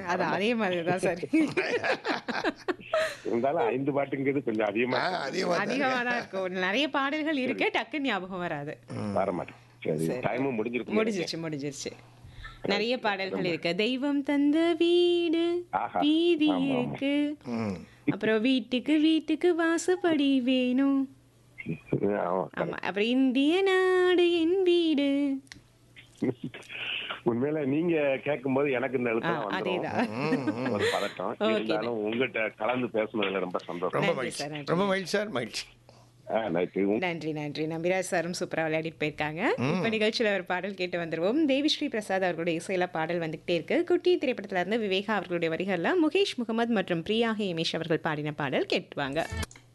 அது அதே மாதிரி தான் சார் இருந்தாலும் ஐந்து பாட்டுங்கிறது கொஞ்சம் அதிகமா ஆ, அதிகமா தான் இருக்கு. அதிகமாக தான் இருக்கும் நிறைய பாடல்கள் இருக்கு டக்கு ஞாபகம் வராது வர மாட்டேன் சரி டைமும் முடிஞ்சிருக்கு முடிஞ்சிருச்சு முடிஞ்சிருச்சு நிறைய பாடல்கள் இருக்கு தெய்வம் தந்த வீடு ஆஹா. வீதி ஆமா, ஆமா. இருக்கு ம். அப்புறம் வீட்டுக்கு வீட்டுக்கு வாசப்படி வேணும் ஆமா ஆமா அப்புறம் இந்திய நாடு என் வீடு உண்மையில நீங்க கேட்கும்போது எனக்கு இந்த ஆ, எழுத்து அதேதான் ஒரு பதட்டம் Okay. இருந்தாலும் உங்ககிட்ட கலந்து பேசுனதுல ரொம்ப சந்தோஷம் ரொம்ப நன்றி மகிழ்ச்சி சார், நன்றி. ரொம்ப மகிழ்ச்சி சார் மகிழ்ச்சி ஆ, நைட்டு நன்றி நன்றி நம்பிராஜ் சாரும் சூப்பரா விளையாடிட்டு போயிருக்காங்க இப்ப நிகழ்ச்சியில ஒரு பாடல் கேட்டு வந்துருவோம் தேவிஸ்ரீ பிரசாத் அவர்களுடைய இசையில பாடல் வந்துகிட்டே இருக்கு குட்டி திரைப்படத்துல இருந்து விவேகா அவர்களுடைய வரிகள்ல முகேஷ் முகமது மற்றும் பிரியா ஹேமேஷ் அவர்கள் பாடின பாடல் கேட்டுவாங்க